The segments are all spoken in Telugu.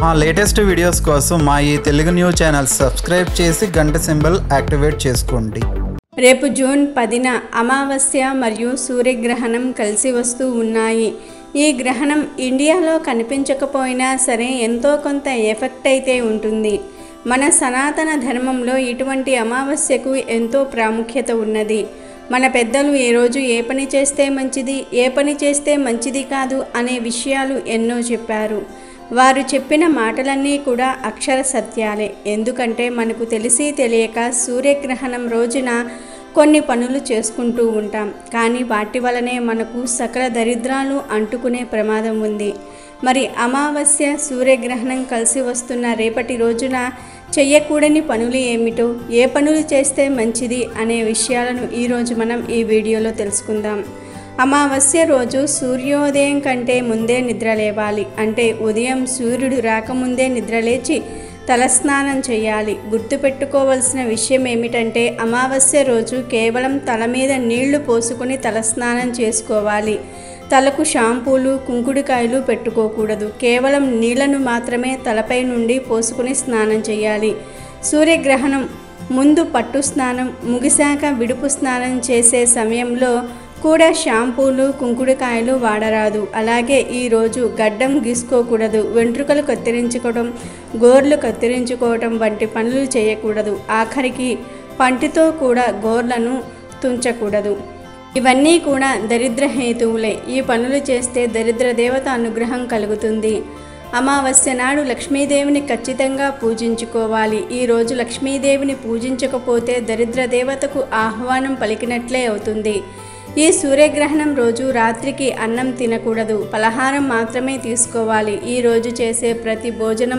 మా లేటెస్ట్ వీడియోస్ కోసం మా ఈ తెలుగు న్యూస్ ఛానల్ సబ్స్క్రైబ్ చేసి గంట సింబల్ యాక్టివేట్ చేసుకోండి రేపు జూన్ పదిన అమావాస్య మరియు సూర్యగ్రహణం కలిసి వస్తూ ఉన్నాయి ఈ గ్రహణం ఇండియాలో కనిపించకపోయినా సరే ఎంతో కొంత ఎఫెక్ట్ అయితే ఉంటుంది మన సనాతన ధర్మంలో ఇటువంటి అమావాస్యకు ఎంతో ప్రాముఖ్యత ఉన్నది మన పెద్దలు ఏ రోజు ఏ పని చేస్తే మంచిది ఏ పని చేస్తే మంచిది కాదు అనే విషయాలు ఎన్నో చెప్పారు వారు చెప్పిన మాటలన్నీ కూడా అక్షర సత్యాలే ఎందుకంటే మనకు తెలిసి తెలియక సూర్యగ్రహణం రోజున కొన్ని పనులు చేసుకుంటూ ఉంటాం కానీ వాటి వలనే మనకు సకల దరిద్రాలు అంటుకునే ప్రమాదం ఉంది మరి అమావాస్య సూర్యగ్రహణం కలిసి వస్తున్న రేపటి రోజున చెయ్యకూడని పనులు ఏమిటో ఏ పనులు చేస్తే మంచిది అనే విషయాలను ఈరోజు మనం ఈ వీడియోలో తెలుసుకుందాం అమావాస్య రోజు సూర్యోదయం కంటే ముందే నిద్ర లేవాలి అంటే ఉదయం సూర్యుడు రాకముందే నిద్రలేచి తలస్నానం చేయాలి గుర్తుపెట్టుకోవలసిన విషయం ఏమిటంటే అమావాస్య రోజు కేవలం తల మీద నీళ్లు పోసుకొని తలస్నానం చేసుకోవాలి తలకు షాంపూలు కుంకుడుకాయలు పెట్టుకోకూడదు కేవలం నీళ్లను మాత్రమే తలపై నుండి పోసుకుని స్నానం చేయాలి సూర్యగ్రహణం ముందు పట్టు స్నానం ముగిశాక విడుపు స్నానం చేసే సమయంలో కూడా షాంపూలు కుంకుడుకాయలు వాడరాదు అలాగే ఈరోజు గడ్డం గీసుకోకూడదు వెంట్రుకలు కత్తిరించుకోవడం గోర్లు కత్తిరించుకోవడం వంటి పనులు చేయకూడదు ఆఖరికి పంటితో కూడా గోర్లను తుంచకూడదు ఇవన్నీ కూడా దరిద్ర హేతువులే ఈ పనులు చేస్తే దరిద్ర దేవత అనుగ్రహం కలుగుతుంది అమావాస్య నాడు లక్ష్మీదేవిని ఖచ్చితంగా పూజించుకోవాలి ఈరోజు లక్ష్మీదేవిని పూజించకపోతే దరిద్ర దేవతకు ఆహ్వానం పలికినట్లే అవుతుంది ఈ సూర్యగ్రహణం రోజు రాత్రికి అన్నం తినకూడదు పలహారం మాత్రమే తీసుకోవాలి ఈ రోజు చేసే ప్రతి భోజనం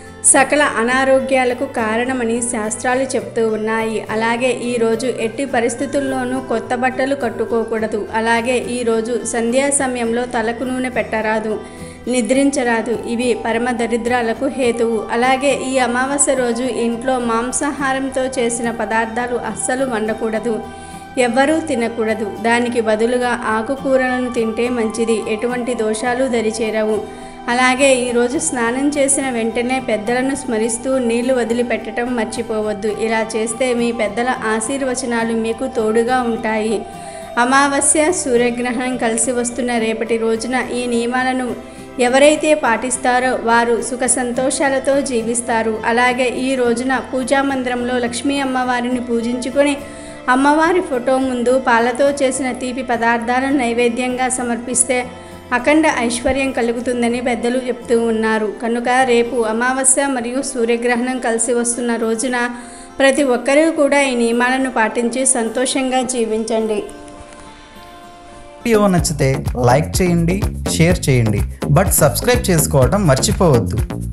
సకల అనారోగ్యాలకు కారణమని శాస్త్రాలు చెప్తూ ఉన్నాయి అలాగే ఈరోజు ఎట్టి పరిస్థితుల్లోనూ కొత్త బట్టలు కట్టుకోకూడదు అలాగే ఈరోజు సంధ్యా సమయంలో తలకు నూనె పెట్టరాదు నిద్రించరాదు ఇవి పరమ దరిద్రాలకు హేతువు అలాగే ఈ అమావాస్య రోజు ఇంట్లో మాంసాహారంతో చేసిన పదార్థాలు అస్సలు వండకూడదు ఎవ్వరూ తినకూడదు దానికి బదులుగా ఆకుకూరలను తింటే మంచిది ఎటువంటి దోషాలు దరిచేరవు అలాగే ఈరోజు స్నానం చేసిన వెంటనే పెద్దలను స్మరిస్తూ నీళ్లు వదిలిపెట్టడం మర్చిపోవద్దు ఇలా చేస్తే మీ పెద్దల ఆశీర్వచనాలు మీకు తోడుగా ఉంటాయి అమావాస్య సూర్యగ్రహణం కలిసి వస్తున్న రేపటి రోజున ఈ నియమాలను ఎవరైతే పాటిస్తారో వారు సుఖ సంతోషాలతో జీవిస్తారు అలాగే ఈ రోజున పూజా మందిరంలో లక్ష్మీ అమ్మవారిని పూజించుకొని అమ్మవారి ఫోటో ముందు పాలతో చేసిన తీపి పదార్థాలను నైవేద్యంగా సమర్పిస్తే అఖండ ఐశ్వర్యం కలుగుతుందని పెద్దలు చెప్తూ ఉన్నారు కనుక రేపు అమావాస్య మరియు సూర్యగ్రహణం కలిసి వస్తున్న రోజున ప్రతి ఒక్కరూ కూడా ఈ నియమాలను పాటించి సంతోషంగా జీవించండి వీడియో నచ్చితే లైక్ చేయండి షేర్ చేయండి బట్ సబ్స్క్రైబ్ చేసుకోవడం మర్చిపోవద్దు